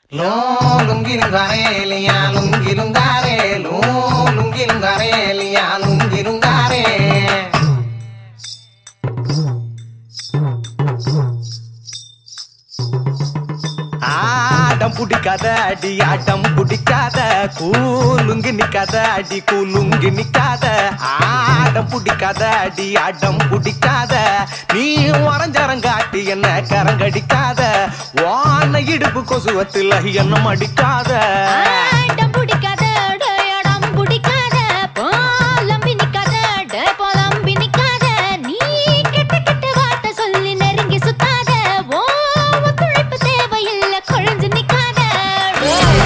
லுங்கிலுங்காரேலியா லுங்கிலுங்காரே லூ லுங்கிலுங்காரேலியா லுங்கிலுங்காரே Adam பிடிக்காத அடி ஆட்டம் பிடிக்காத கூலுங்கி நிக்காத அடி கூலுங்கி நிக்காத ஆடம் பிடிக்காத அடி ஆட்டம் பிடிக்காத நீ வரைஞ்சரங்காட்டி என்ன கரங்கடிக்காத வான இடுப்பு கொசுவத்தில் என்ன மடிக்காத ஆட்டம் பிடிக்காத, டேய் அடம் பிடிக்காத, போலம்பி நிக்காத, டேய் புலம்பி நிக்காத. நீ கெட்ட கெட்ட வார்த்தை சொல்லி நெருங்கி சுத்தாத. ஓ, ஒத்துழைப்பு தேவையில்ல, கொழுந்து நிக்காத. டேய்.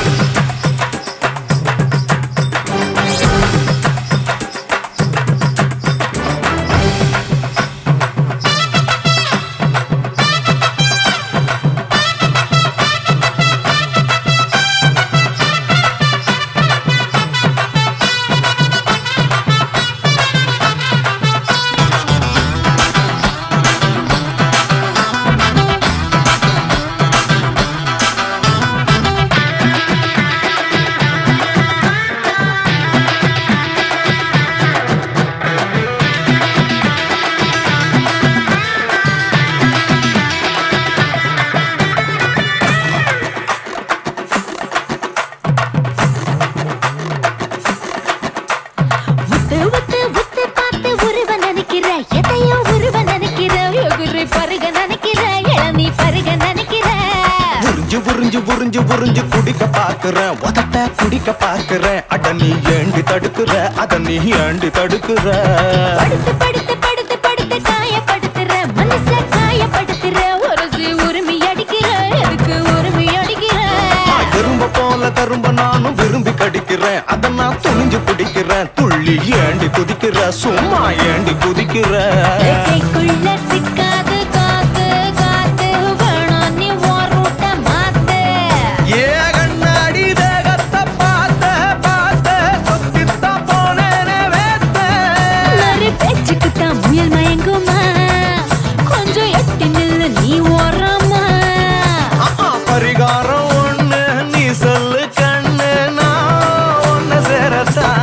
உத்து, உத்து, உத்து பார்த்து உருவ நினைக்கிற, எதையோ உருவ நினைக்கிற, எகுறி பருக நினைக்கிற, இளநீ பருக நினைக்கிற. உறிஞ்சு உறிஞ்சு உறிஞ்சு உறிஞ்சு குடிக்க பாக்குறேன் உதட்ட குடிக்க பாக்குறேன் அட நீ ஏண்டி தடுக்குற அத நீ ஏண்டி தடுக்குற படுத்து படுத்து படுத்து படுத்து காயப்படுத்துற மனச காயப்படுத்துற உரசி உரிமை அடிக்கிற எதுக்கு உரிமை அடிக்கிற நான் எறும்ப போல கரும்ப நானும் விரும்பி கடிக்கிறேன் அத நான் துணிஞ்சு குடிக்கிறேன் துள்ளி ஏண்டி குதிக்கிற சும்மா ஏண்டி குதிக்கிற கைக்குள்ள சிக்காது காத்து காத்து வேணாம் நீ உன் ரூட்ட மாத்து ஏ கண்ணாடி தேகத்தை பார்த்த பார்த்த சொத்தித்தான் போனேனே வேத்த ஒரு பேச்சுக்கு தான் முயல் மயங்குமா கொஞ்சம் எட்டி நில்லு நீ ஓரமா ஆஹா, பரிகாரம் ஒண்ணு நீ சொல்லு கண்ணு நான் ஒன்னு சேரத்தான்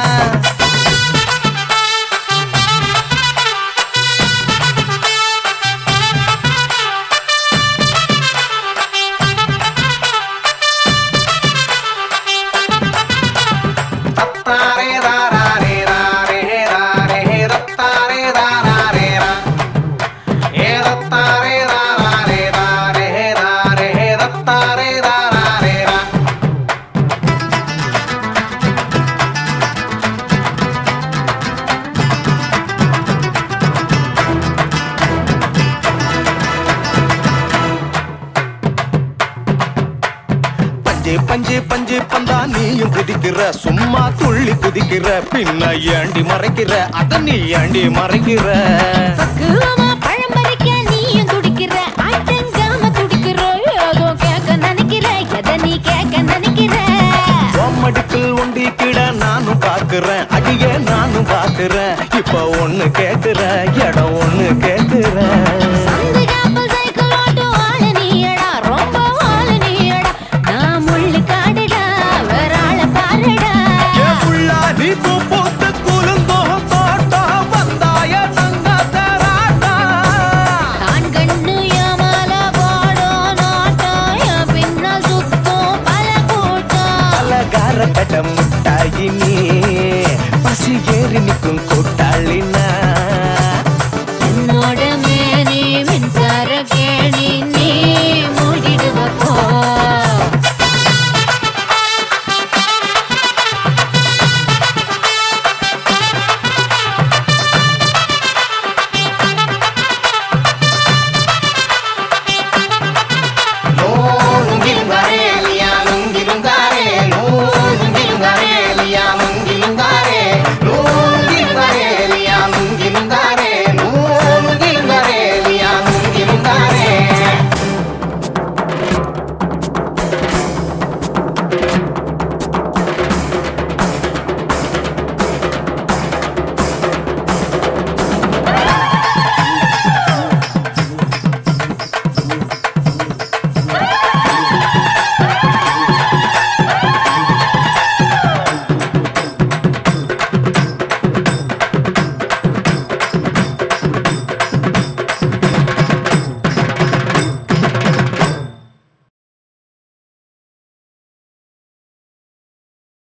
தத்தாரே தாராரே ராரே ராரே தத்தாரே தாராரே ரா ஏ தத்தாரே தாராரே ராரே ராரே தத்தாரே தாராரே ரா பஞ்சு பஞ்சு பஞ்சு பந்தா நீயும் குதிக்கிற சும்மா துள்ளி குதிக்கிற பின்ன ஏண்டி மறைக்கிற அத நீ ஏண்டி மறைக்கிற பக்குவமா பழம் பறிக்க நீயும் துடிக்கிற ஆட்டங்காம துடிக்கிற ஏதோ கேட்க நினைக்கிற எதை நீ கேட்க நினைக்கிற மடிப்பில் ஒண்டி கிட நானும் பாக்குறேன் அடியே நானும் பாக்குறேன் இப்ப ஒண்ணு கேக்குறேன் இடம் ஒண்ணு கேக்குறேன் சந்து காப்பல் சைக்கிள் ஓட்டும் ஆளு நீயடா, ரொம்ப ஆளு நீயடா. நான் முள்ளு காடுடா, வேற ஆளை பாருடா. ஏன் புள்ளா நீ பூ பூத்து குலுந்தோ தோட்டம் வந்தாய தங்க தராட்டா ஆண் கண்ணு என் மேல போடும் நாட்டம், என் பின்னால் சுத்தும் பல கூட்டம். அலங்கார கட முட்டாயி நீ பசி ஏறி